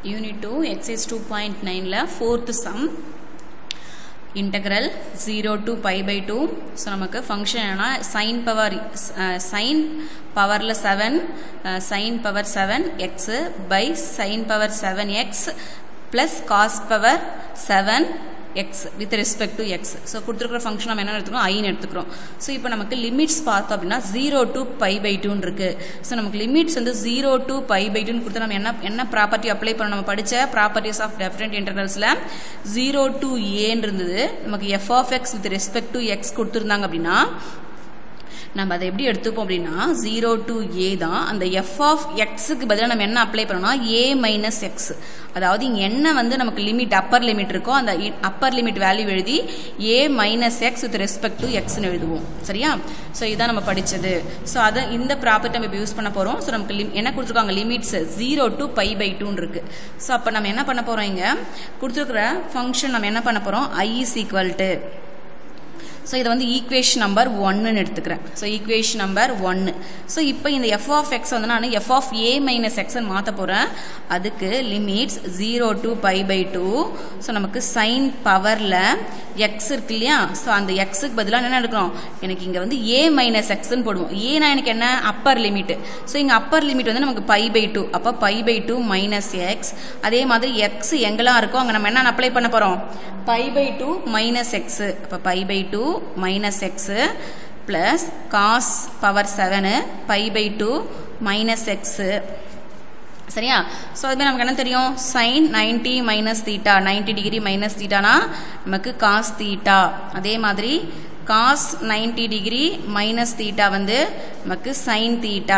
unit two exercise two point நைனில் fourth sum integral zero to pi by two so நமக்கு function என்னன்னா sine power sine பவரில் seven sine power seven x by sine power seven x plus cos power seven x with respect to x so கொடுத்துருக்குற function நம்ம என்ன எடுத்துக்கிறோம் ஐன்னு எடுத்துக்கிறோம் so இப்போ நமக்கு லிமிட்ஸ் பார்த்தோம் அப்படின்னா ஜீரோ டு பை பை டூன்னு இருக்கு ஸோ நமக்கு லிமிட்ஸ் வந்து ஜீரோ டு பை பை டூன்னு கொடுத்து நம்ம என்ன என்ன ப்ராப்பர்ட்டி அப்ளை பண்ண நம்ம படித்த ப்ராப்பர்ட்டிஸ் ஆஃப் டிஃப்ரெண்ட் இன்டர்வல்ஸில் ஜீரோ டு ஏன்னு இருந்தது நமக்கு f of x with respect to x கொடுத்துருந்தாங்க அப்படின்னா நம்ம அதை எப்படி எடுத்துப்போம் அப்படின்னா ஜீரோ டு ஏ தான் அந்த எஃப் ஆஃப் எக்ஸுக்கு பதிலாக நம்ம என்ன அப்ளை பண்ணோம்னா ஏ மைனஸ் எக்ஸ் அதாவது இங்கே என்ன வந்து நமக்கு லிமிட் அப்பர் லிமிட் இருக்கோ அந்த அப்பர் லிமிட் வேல்யூ எழுதி a minus x with respect to எக்ஸ்னு எழுதுவோம் சரியா ஸோ இதான் நம்ம படித்தது ஸோ அதை இந்த ப்ராப்பர்ட்டி நம்ம இப்போ யூஸ் பண்ண போகிறோம் ஸோ நமக்கு லிம் என்ன கொடுத்துருக்காங்க limits zero to pi by டூன்னு இருக்கு ஸோ அப்போ நம்ம என்ன பண்ண போகிறோம் இங்கே கொடுத்துருக்குற ஃபங்க்ஷன் நம்ம என்ன பண்ண போகிறோம் I is equal to so இதை வந்து ஈக்குவேஷன் நம்பர் ஒன்னுன்னு எடுத்துக்கிறேன் ஸோ ஈக்குவேஷன் நம்பர் ஒன்று ஸோ இப்போ இந்த எஃப் ஆஃப் எக்ஸ் வந்து நான் எஃப் ஆஃப் ஏ மைனஸ் எக்ஸ்ன்னு மாற்ற போகிறேன் அதுக்கு limits zero to pi by two so நமக்கு சைன் பவரில் எக்ஸ் இருக்கு இல்லையா ஸோ அந்த எக்ஸுக்கு பதிலாக என்ன எடுக்கிறோம் எனக்கு இங்கே வந்து ஏ மைனஸ் எக்ஸ்ன்னு போடுவோம் ஏன்னா எனக்கு என்ன அப்பர் லிமிட் ஸோ இங்கே அப்பர் லிமிட் வந்து நமக்கு பை பை டூ அப்போ pi by two minus x அதே மாதிரி எக்ஸ் எங்கெல்லாம் இருக்கோ அங்கே நம்ம என்ன அப்ளை பண்ண போகிறோம் pi by two minus x அப்போ pi by two minus x plus cos power seven pi by two minus x சரியா ஸோ அதுமாதிரி நமக்கு என்ன தெரியும் sine ninety minus theta ninety degree minus தீட்டானா நமக்கு காஸ் தீட்டா அதே மாதிரி cos ninety degree minus theta வந்து நமக்கு சைன் தீட்டா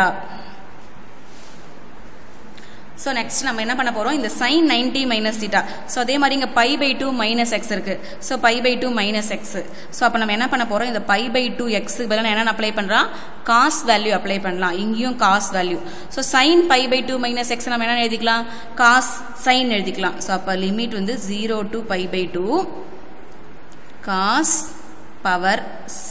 ஸோ நெக்ஸ்ட் நம்ம என்ன பண்ண போகிறோம் இந்த sine ninety minus theta so அதே மாதிரி இங்கே pi by two minus x இருக்கு so pi by two minus x so அப்போ நம்ம என்ன பண்ண போகிறோம் இந்த பை பை டூ எக்ஸுக்கு பதிலாக என்ன அப்ளை பண்ணுறோம் காஸ் வேல்யூ அப்ளை பண்ணலாம் இங்கேயும் cos value so sine pi by two minus x நம்ம என்ன எழுதிக்கலாம் காஸ் சைன் எழுதிக்கலாம் ஸோ அப்போ லிமிட் வந்து zero to pi by two cos power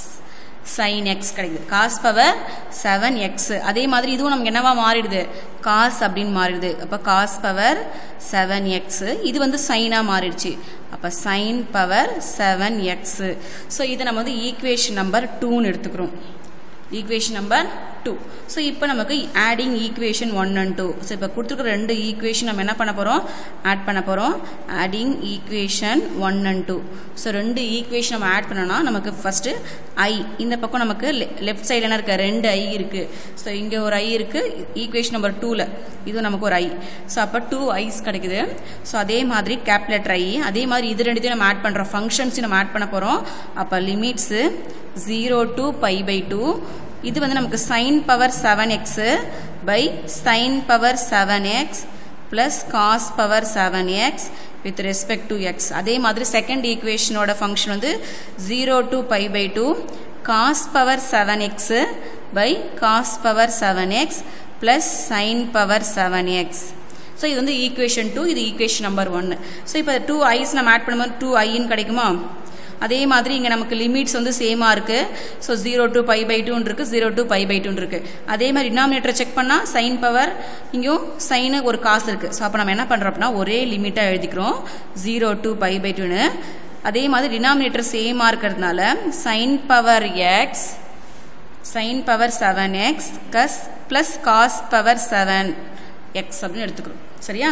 sine x கிடைக்குது காஸ் பவர் செவன் எக்ஸ் அதே மாதிரி இதுவும் நமக்கு என்னவா மாறிடுது காஸ் அப்படின்னு மாறிடுது அப்போ காஸ் பவர் செவன் எக்ஸ் இது வந்து சைனாக மாறிடுச்சு அப்போ sine power seven x so இதை நம்ம வந்து ஈக்குவேஷன் நம்பர் டூன்னு எடுத்துக்கிறோம் ஈக்குவேஷன் நம்பர் டூ ஸோ இப்போ நமக்கு adding equation one and two so இப்போ கொடுத்துருக்குற ரெண்டு ஈக்குவேஷன் நம்ம என்ன பண்ண போகிறோம் ஆட் பண்ண போகிறோம் adding equation one and two so ரெண்டு ஈக்குவேஷன் நம்ம ஆட் பண்ணோம்னா நமக்கு ஃபஸ்ட்டு ஐ இந்த பக்கம் நமக்கு லெஃப்ட் சைடில் என்ன இருக்குது ரெண்டு ஐ இருக்குது ஸோ இங்கே ஒரு ஐ இருக்குது ஈக்குவேஷன் நம்பர் டூவில் இதுவும் நமக்கு ஒரு ஐ ஸோ அப்போ டூ ஐஸ் கிடைக்குது ஸோ அதே மாதிரி கேப்லெட்டர் ஐ அதே மாதிரி இது ரெண்டுத்தையும் நம்ம ஆட் பண்ணுறோம் ஃபங்க்ஷன்ஸையும் நம்ம ஆட் பண்ண போகிறோம் அப்போ limits zero to pi by two இது வந்து நமக்கு sine power seven x by sine power seven x plus cos power seven x with respect to x அதே மாதிரி செகண்ட் ஈக்குவேஷனோட ஃபங்க்ஷன் வந்து zero to pi by two cos power seven x by cos power seven x plus sine power seven x so இது வந்து equation two இது equation number ஒன்று so இப்போ two I's நம்ம ஆட் பண்ணும்போது டூ ஐன்னு கிடைக்குமா அதே மாதிரி இங்கே நமக்கு லிமிட்ஸ் வந்து சேமாக இருக்குது so zero to pi by டூன்னு இருக்குது ஜீரோ டு பை பை டூன்னு இருக்குது அதே மாதிரி டினாமினேட்டரை செக் பண்ணால் சைன் பவர் இங்கேயும் சைனு ஒரு காசு இருக்குது ஸோ அப்போ நம்ம என்ன பண்ணுறோம் அப்படின்னா ஒரே லிமிட்டாக எழுதிக்கிறோம் ஜீரோ டு பை பை டூன்னு அதே மாதிரி டினாமினேட்டர் சேமாக இருக்கிறதுனால sine power x sine power seven x cos plus cos power seven x அப்படின்னு எடுத்துக்கிறோம் சரியா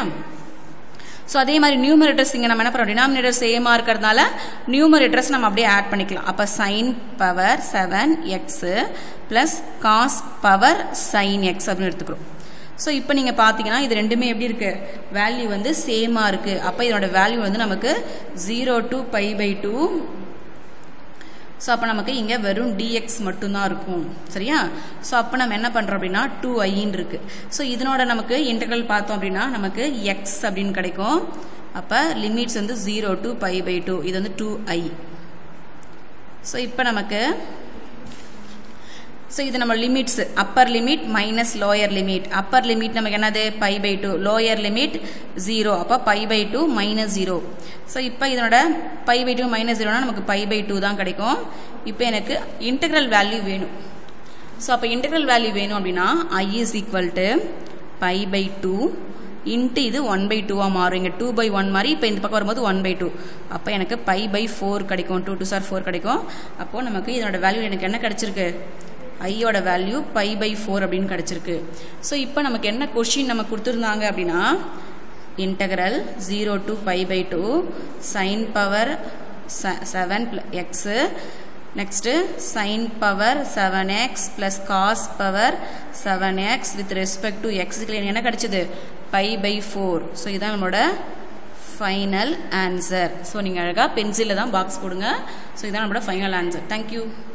ஸோ அதே மாதிரி நியூமரேட்டர்ஸ் இங்கே நம்ம என்ன பண்ணுறோம் டினாமினேட்டர் சேமாக இருக்கிறதுனால நியூமரேட்டர்ஸ் நம்ம அப்படியே ஆட் பண்ணிக்கலாம் அப்போ sine power seven x plus cos power sine x அப்படின்னு எடுத்துக்கிறோம் ஸோ இப்போ நீங்கள் பார்த்தீங்கன்னா இது ரெண்டுமே எப்படி இருக்குது வேல்யூ வந்து சேமாக இருக்குது அப்போ இதனோட வேல்யூ வந்து நமக்கு zero to pi by two so அப்போ நமக்கு இங்கே வெறும் டிஎக்ஸ் மட்டும்தான் இருக்கும் சரியா ஸோ அப்போ நம்ம என்ன பண்ணுறோம் அப்படின்னா டூ ஐன்னு இருக்கு ஸோ இதனோட நமக்கு இன்டர்கல் பார்த்தோம் அப்படின்னா நமக்கு எக்ஸ் அப்படின்னு கிடைக்கும் அப்போ லிமிட்ஸ் வந்து zero to pi by two இது வந்து டூ ஐ ஸோ இப்போ நமக்கு ஸோ இது நம்ம limits upper limit minus lower limit upper limit நமக்கு என்னது pi by two lower limit zero அப்போ pi by two minus zero so இப்போ இதனோட பை பை டூ மைனஸ் ஜீரோனா நமக்கு பை பை டூ தான் கிடைக்கும் இப்போ எனக்கு இன்டெக்ரல் வேல்யூ வேணும் ஸோ அப்போ இன்டெக்ரல் வேல்யூ வேணும் அப்படின்னா I is equal to pi by two into இது ஒன் பை டூவாக மாறும் இங்கே டூ பை ஒன் மாதிரி இப்போ இந்த பக்கம் வரும்போது ஒன் பை டூ அப்போ எனக்கு பை பை ஃபோர் கிடைக்கும் டூ டூ சார் ஃபோர் கிடைக்கும் அப்போது நமக்கு இதனோட வேல்யூ எனக்கு என்ன கிடைச்சிருக்கு ஐயோட வேல்யூ பை பை ஃபோர் அப்படின்னு கிடச்சிருக்கு ஸோ இப்போ நமக்கு என்ன கொஷின் நம்ம கொடுத்துருந்தாங்க அப்படின்னா integral zero to pi by two sine power seven x next sine power seven x plus cos power seven x with respect to எக்ஸுக்கு என்ன கிடச்சிது பை பை ஃபோர் ஸோ இதுதான் நம்மளோட ஃபைனல் ஆன்சர் ஸோ நீங்கள் அழகாக பென்சிலில் தான் பாக்ஸ் போடுங்க ஸோ இதுதான் நம்மளோட ஃபைனல் ஆன்சர் தேங்க்யூ